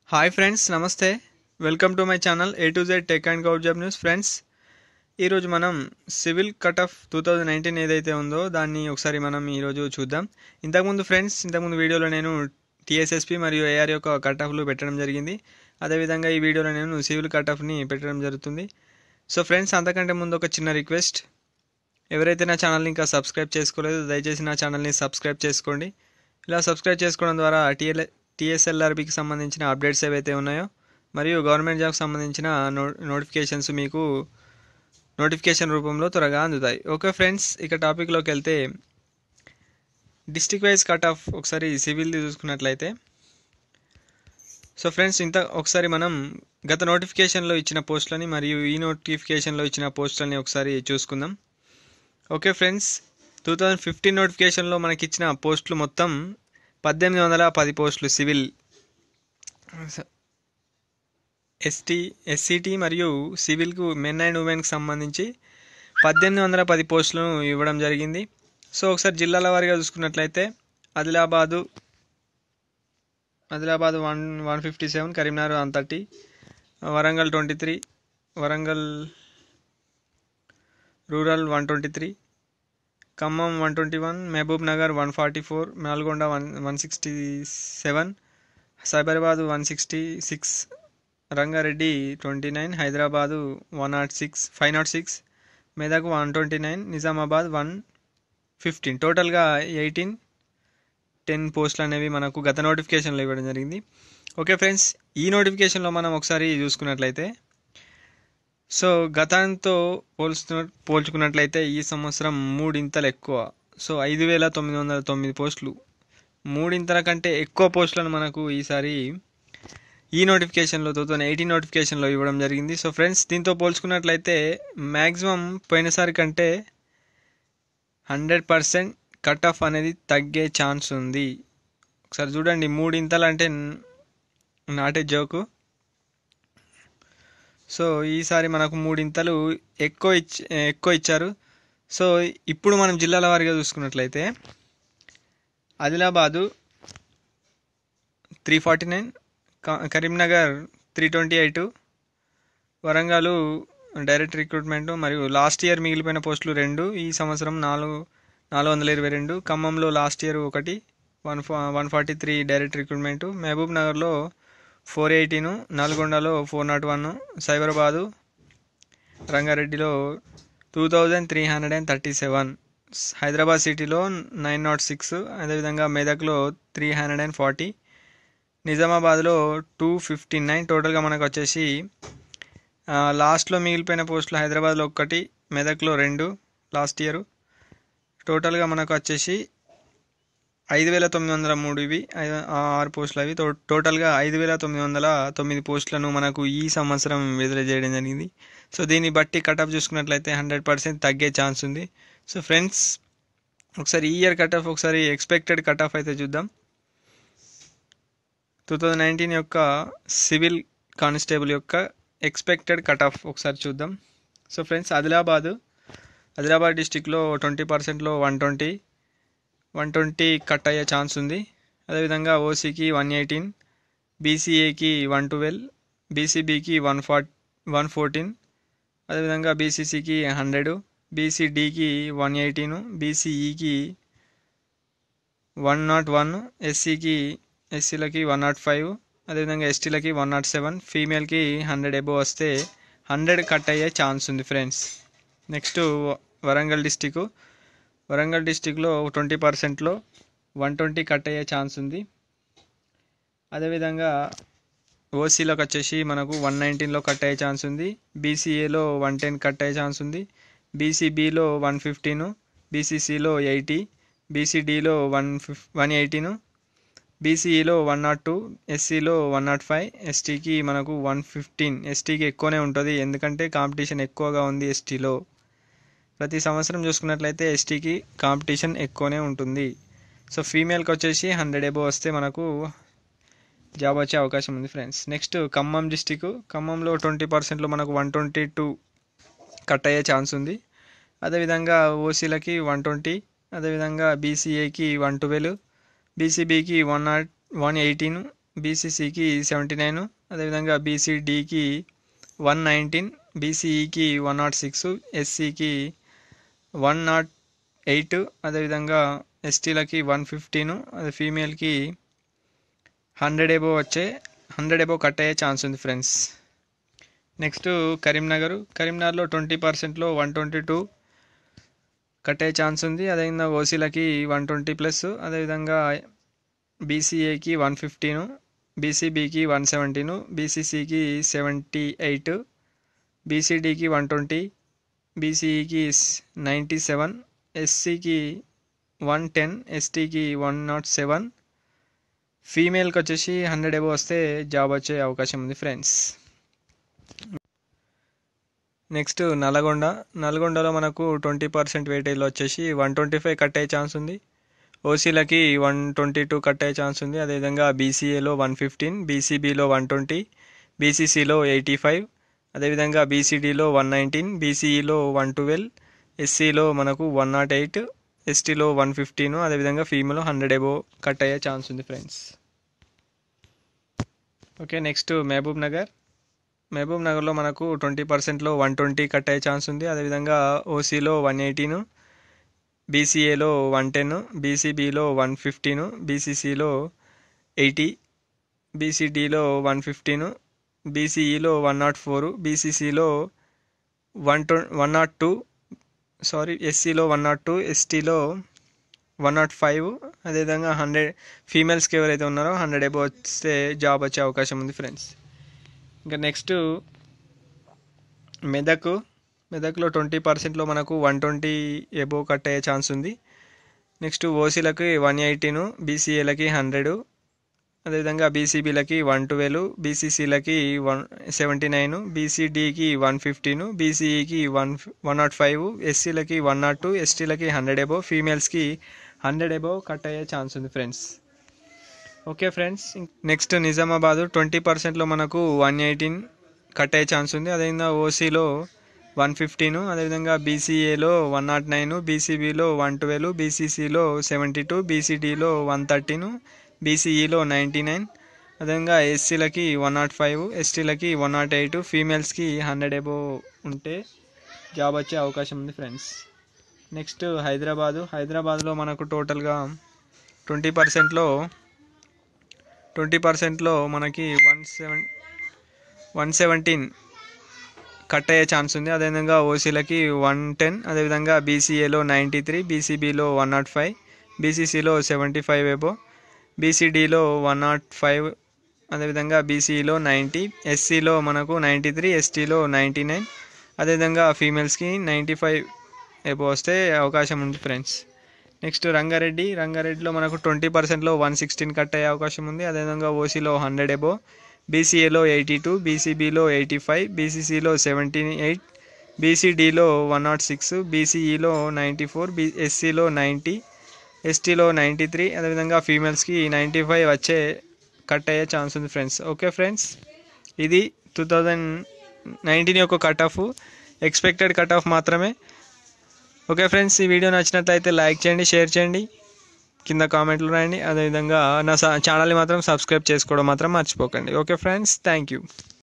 hi friends నమస్తే welcome to my channel A to Z tech and govt job news friends ఈరోజు మనం civil cut off two thousand nineteen ఏదైతే ఉందో దాన్ని ఒకసారి మనం ఈరోజు చూద్దాం ఇంతకుముందు ఫ్రెండ్స్ ఇంతకుముందు వీడియోలో నేను టీఎస్ఎస్పి మరియు ఏఆర్ యొక్క కట్ ఆఫ్లు పెట్టడం జరిగింది అదేవిధంగా ఈ వీడియోలో నేను సివిల్ కట్ ఆఫ్ని పెట్టడం జరుగుతుంది సో ఫ్రెండ్స్ అంతకంటే ముందు ఒక చిన్న రిక్వెస్ట్ ఎవరైతే నా ఛానల్ని ఇంకా సబ్స్క్రైబ్ చేసుకోలేదు దయచేసి నా ఛానల్ని సబ్స్క్రైబ్ చేసుకోండి ఇలా సబ్స్క్రైబ్ చేసుకోవడం ద్వారా టీఎల్ టీఎస్ఎల్ఆర్బికి సంబంధించిన అప్డేట్స్ ఏవైతే ఉన్నాయో మరియు గవర్నమెంట్ జాబ్కి సంబంధించిన నో నోటిఫికేషన్స్ మీకు నోటిఫికేషన్ రూపంలో త్వరగా అందుతాయి ఓకే ఫ్రెండ్స్ ఇక టాపిక్లోకి వెళ్తే డిస్టిక్ వైజ్ కట్ ఆఫ్ ఒకసారి సివిల్ది చూసుకున్నట్లయితే సో ఫ్రెండ్స్ ఇంత ఒకసారి మనం గత నోటిఫికేషన్లో ఇచ్చిన పోస్టులని మరియు ఈ నోటిఫికేషన్లో ఇచ్చిన పోస్టులని ఒకసారి చూసుకుందాం okay friends two thousand fifteen నోటిఫికేషన్లో మనకి ఇచ్చిన పోస్టులు మొత్తం పద్దెనిమిది వందల పది పోస్టులు సివిల్ ఎస్టీ ఎస్సీటీ మరియు సివిల్కు మెన్ అండ్ ఉమెన్కి సంబంధించి పద్దెనిమిది వందల పది పోస్టులను ఇవ్వడం జరిగింది సో ఒకసారి జిల్లాల వారీగా చూసుకున్నట్లయితే Adilabad Adilabad one one fifty seven Karimnagar one thirty Warangal twenty three Warangal rural one twenty three Khammam one twenty one Mahabubnagar one forty four Nalgonda one one sixty seven Cyberabad one sixty six Rangareddy twenty nine Hyderabad one nought six five nought six Medak one twenty nine Nizamabad one fifteen టోటల్గా eighteen ten పోస్టులు అనేవి మనకు గత నోటిఫికేషన్లో ఇవ్వడం జరిగింది okay friends ఈ నోటిఫికేషన్లో మనం ఒకసారి చూసుకున్నట్లయితే సో గతంతో పోల్చు పోల్చుకున్నట్లయితే ఈ సంవత్సరం మూడింతలు ఎక్కువ సో ఐదు వేల తొమ్మిది వందల తొమ్మిది పోస్టులు మూడింతల కంటే ఎక్కువ పోస్టులను మనకు ఈసారి ఈ నోటిఫికేషన్లో టూ థౌసండ్ ఎయిటీన్ నోటిఫికేషన్లో ఇవ్వడం జరిగింది సో ఫ్రెండ్స్ దీంతో పోల్చుకున్నట్లయితే మ్యాక్సిమం పోయినసారి కంటే హండ్రెడ్ పర్సెంట్ కట్ ఆఫ్ అనేది తగ్గే ఛాన్స్ ఉంది ఒకసారి చూడండి మూడింతలు అంటే నాటే జోకు సో ఈసారి మనకు మూడింతలు ఎక్కువ ఇచ్చి ఎక్కువ ఇచ్చారు సో ఇప్పుడు మనం జిల్లాల వారీగా చూసుకున్నట్లయితే Adilabad three forty nine Karimnagar three twenty eight Warangal direct recruitment మరియు లాస్ట్ ఇయర్ మిగిలిపోయిన పోస్టులు రెండు ఈ సంవత్సరం నాలుగు నాలుగు వందల ఇరవై రెండు ఖమ్మంలో లాస్ట్ ఇయర్ ఒకటి వన్ ఫా one forty three direct recruitment మహబూబ్ నగర్లో ఫోర్ ఎయిటీను నల్గొండలో ఫోర్ నాట్ వన్ సైబరాబాదు రంగారెడ్డిలో two thousand three hundred and thirty seven హైదరాబాద్ సిటీలో నైన్ నాట్ సిక్స్ అదేవిధంగా మెదక్లో త్రీ హండ్రెడ్ అండ్ ఫార్టీ నిజామాబాద్లో టూ ఫిఫ్టీ నైన్ టోటల్గా మనకు వచ్చేసి లాస్ట్లో మిగిలిపోయిన పోస్టులు హైదరాబాద్లో ఒకటి మెదక్లో రెండు లాస్ట్ ఇయర్ టోటల్గా మనకు వచ్చేసి ఐదు వేల తొమ్మిది వందల మూడు ఇవి ఆరు పోస్టులు అవి టోటల్గా ఐదు వేల తొమ్మిది వందల తొమ్మిది పోస్టులను మనకు ఈ సంవత్సరం విడుదల చేయడం జరిగింది సో దీన్ని బట్టి కట్ ఆఫ్ చూసుకున్నట్లయితే హండ్రెడ్ పర్సెంట్ తగ్గే ఛాన్స్ ఉంది సో ఫ్రెండ్స్ ఒకసారి ఈ ఇయర్ కట్ ఆఫ్ ఒకసారి ఎక్స్పెక్టెడ్ కట్ ఆఫ్ అయితే చూద్దాం టూ థౌజండ్ నైన్టీన్ యొక్క సివిల్ కానిస్టేబుల్ యొక్క ఎక్స్పెక్టెడ్ కట్ ఆఫ్ ఒకసారి చూద్దాం సో ఫ్రెండ్స్ ఆదిలాబాద్ ఆదిలాబాద్ డిస్టిక్లో ట్వంటీ పర్సెంట్లో one twenty one twenty cut అయ్యే ఛాన్స్ ఉంది అదేవిధంగా ఓసీకి వన్ ఎయిటీన్ బీసీఏకి వన్ ట్వెల్వ్ బీసీబీకి వన్ ఫార్ వన్ ఫోర్టీన్ అదేవిధంగా బీసీసీకి హండ్రెడ్ బీసీడీకి one eighteen బీసీఈకి one nought one ఎస్సీకి ఎస్సీలకి వన్ నాట్ ఫైవ్ అదేవిధంగా ఎస్టీలకి వన్ నాట్ సెవెన్ ఫీమేల్కి హండ్రెడ్ ఎబో వస్తే హండ్రెడ్ కట్ అయ్యే ఛాన్స్ ఉంది friends next Warangal district Warangal డిస్టిక్లో ట్వంటీ పర్సెంట్లో వన్ ట్వంటీ కట్ అయ్యే ఛాన్స్ ఉంది అదేవిధంగా ఓసీలోకి వచ్చేసి మనకు వన్ నైన్టీన్లో కట్ అయ్యే ఛాన్స్ ఉంది బీసీఏలో వన్ టెన్ కట్ అయ్యే ఛాన్స్ ఉంది బీసీబీలో వన్ ఫిఫ్టీను బీసీసీలో ఎయిటీ బీసీడీలో వన్ ఫిఫ్ వన్ ఎయిటీను బీసీఈలో వన్ నాట్ టూ ఎస్సీలో వన్ నాట్ ఫైవ్ ఎస్టీకి మనకు వన్ ఫిఫ్టీన్ ఎస్టీకి ఎక్కువనే ఉంటుంది ఎందుకంటే కాంపిటీషన్ ఎక్కువగా ఉంది ఎస్టీలో ప్రతి సంవత్సరం చూసుకున్నట్లయితే ఎస్టీకి కాంపిటీషన్ ఎక్కువనే ఉంటుంది సో ఫీమేల్కి వచ్చేసి హండ్రెడ్ ఎబో వస్తే మనకు జాబ్ వచ్చే అవకాశం ఉంది ఫ్రెండ్స్ నెక్స్ట్ ఖమ్మం డిస్టిక్ ఖమ్మంలో ట్వంటీ పర్సెంట్లో మనకు వన్ ట్వంటీ టూ కట్ అయ్యే ఛాన్స్ ఉంది అదేవిధంగా ఓసీలకి వన్ ట్వంటీ అదేవిధంగా బీసీఏకి వన్ ట్వెల్వ్ బీసీబీకి వన్ నాట్ వన్ ఎయిటీన్ బీసీసీకి సెవెంటీ నైన్ అదేవిధంగా బీసీడీకి వన్ నైన్టీన్ బీసీఈకి వన్ నాట్ సిక్స్ ఎస్సీకి వన్ నాట్ ఎయిట్ అదేవిధంగా ఎస్టీలకి వన్ ఫిఫ్టీను అదే ఫీమేల్కి హండ్రెడ్ ఎబో వచ్చే హండ్రెడ్ ఎబో కట్ అయ్యే ఛాన్స్ ఉంది ఫ్రెండ్స్ నెక్స్ట్ కరీంనగర్ కరీంనగర్లో ట్వంటీ పర్సెంట్లో వన్ ట్వంటీ టూ కట్ అయ్యే ఛాన్స్ ఉంది అదేవిధంగా ఓసీలకి వన్ ట్వంటీ ప్లస్ అదేవిధంగా బీసీఏకి వన్ ఫిఫ్టీను బీసీబీకి వన్ సెవెంటీను బీసీసీకి సెవెంటీ ఎయిట్ బీసీడీకి వన్ ట్వంటీ బీసీఈకి నైంటీ సెవెన్ ఎస్సీకి వన్ టెన్ ఎస్టీకి వన్ నాట్ సెవెన్ ఫీమేల్కి వచ్చేసి హండ్రెడ్ ఎబో వస్తే జాబ్ వచ్చే అవకాశం ఉంది ఫ్రెండ్స్ నెక్స్ట్ నల్గొండ నల్గొండలో మనకు ట్వంటీ పర్సెంట్ వెయిటేజ్లో వచ్చేసి వన్ ట్వంటీ ఫైవ్ కట్ అయ్యే ఛాన్స్ ఉంది ఓసీలకి వన్ ట్వంటీ టూ కట్ అయ్యే ఛాన్స్ ఉంది అదేవిధంగా బీసీఏలో వన్ ఫిఫ్టీన్ బీసీబీలో వన్ ట్వంటీ బీసీసీలో ఎయిటీ ఫైవ్ అదేవిధంగా బీసీడీలో వన్ నైన్టీన్ బీసీఈలో వన్ ట్వెల్వ్ ఎస్సీలో మనకు వన్ నాట్ ఎయిట్ ఎస్టీలో వన్ ఫిఫ్టీన్ అదేవిధంగా ఫీమేల్ హండ్రెడ్ ఎబో కట్ అయ్యే ఛాన్స్ ఉంది friends okay next Mahabubnagar మహబూబ్ నగర్లో మనకు ట్వంటీ పర్సెంట్లో వన్ ట్వంటీ కట్ అయ్యే ఛాన్స్ ఉంది అదేవిధంగా ఓసీలో వన్ ఎయిటీను బీసీఏలో వన్ టెన్ బీసీబీలో వన్ ఫిఫ్టీను బీసీసీలో ఎయిటీ బీసీడీలో వన్ ఫిఫ్టీను బీసీఈలో వన్ నాట్ ఫోర్ బీసీసీలో వన్ ట్వ వన్ నాట్ టూ సారీ ఎస్సీలో వన్ నాట్ టూ ఎస్టీలో వన్ నాట్ ఫైవ్ అదేవిధంగా హండ్రెడ్ ఫీమేల్స్కి ఎవరైతే ఉన్నారో హండ్రెడ్ ఎబో వస్తే జాబ్ వచ్చే అవకాశం ఉంది ఫ్రెండ్స్ ఇంకా నెక్స్ట్ మెదక్ మెదక్లో ట్వంటీ పర్సెంట్లో మనకు వన్ ట్వంటీ ఎబో కట్ అయ్యే ఛాన్స్ ఉంది నెక్స్ట్ ఓసీలకి వన్ ఎయిటీను బీసీఏలకి హండ్రెడ్ అదేవిధంగా బీసీబీలకి వన్ ట్వెల్వ్ బీసీసీలకి వన్ సెవెంటీ నైన్ బీసీడీకి వన్ ఫిఫ్టీన్ బీసీఈకి వన్ వన్ నాట్ ఫైవ్ ఎస్సీలకి వన్ నాట్ టూ ఎస్టీలకి హండ్రెడ్ ఎబో ఫీమేల్స్కి హండ్రెడ్ ఎబో కట్ అయ్యే ఛాన్స్ ఉంది friends okay friends next Nizamabad twenty పర్సెంట్లో మనకు వన్ ఎయిటీన్ కట్ అయ్యే ఛాన్స్ ఉంది అదేవిధంగా ఓసీలో వన్ ఫిఫ్టీను అదేవిధంగా బీసీఏలో one nought nine బీసీబీలో one twelve బీసీసీలో సెవెంటీ టూ బీసీడీలో వన్ థర్టీను బీసీఈలో నైంటీ నైన్ అదేవిధంగా ఎస్సీలకి వన్ నాట్ ఫైవ్ ఎస్టీలకి వన్ నాట్ ఎయిట్ ఫీమేల్స్కి హండ్రెడ్ ఎబో ఉంటే జాబ్ వచ్చే అవకాశం ఉంది ఫ్రెండ్స్ నెక్స్ట్ హైదరాబాదు హైదరాబాద్లో మనకు టోటల్గా ట్వంటీ పర్సెంట్లో ట్వంటీ పర్సెంట్లో మనకి one seven one seventeen cut అయ్యే ఛాన్స్ ఉంది అదేవిధంగా ఓసీలకి వన్ టెన్ అదేవిధంగా బీసీఏలో నైంటీ త్రీ బీసీబీలో వన్ నాట్ ఫైవ్ బీసీసీలో సెవెంటీ ఫైవ్ ఏబో బీసీడీలో వన్ నాట్ ఫైవ్ అదేవిధంగా బీసీఈలో నైంటీ ఎస్సీలో మనకు నైంటీ త్రీ ఎస్టీలో నైంటీ నైన్ అదేవిధంగా ఫీమేల్స్కి నైంటీ ఫైవ్ ఏబో వస్తే అవకాశం ఉంది ఫ్రెండ్స్ నెక్స్ట్ రంగారెడ్డి రంగారెడ్డిలో మనకు ట్వంటీ పర్సెంట్లో వన్ సిక్స్టీన్ కట్ అయ్యే అవకాశం ఉంది అదేవిధంగా ఓసీలో హండ్రెడ్ ఎబో బీసీఏలో ఎయిటీ టూ బీసీబీలో ఎయిటీ ఫైవ్ బీసీసీలో సెవెంటీ ఎయిట్ బీసీడీలో వన్ నాట్ సిక్స్ బీసీఈలో నైంటీ ఫోర్ బీ ఎస్సీలో నైంటీ ఎస్టీలో నైంటీ త్రీ అదేవిధంగా ఫీమేల్స్కి నైంటీ ఫైవ్ వచ్చే కట్ అయ్యే ఛాన్స్ ఉంది ఫ్రెండ్స్ ఓకే ఫ్రెండ్స్ ఇది టూ థౌజండ్ నైన్టీన్ యొక్క cut off expected cut off మాత్రమే ఓకే ఫ్రెండ్స్ ఈ వీడియో నచ్చినట్లయితే లైక్ చేయండి షేర్ చేయండి కింద కామెంట్లు రాయండి అదేవిధంగా నా ఛానల్ని మాత్రం సబ్స్క్రైబ్ చేసుకోవడం మాత్రం మర్చిపోకండి ఓకే ఫ్రెండ్స్ థ్యాంక్ యూ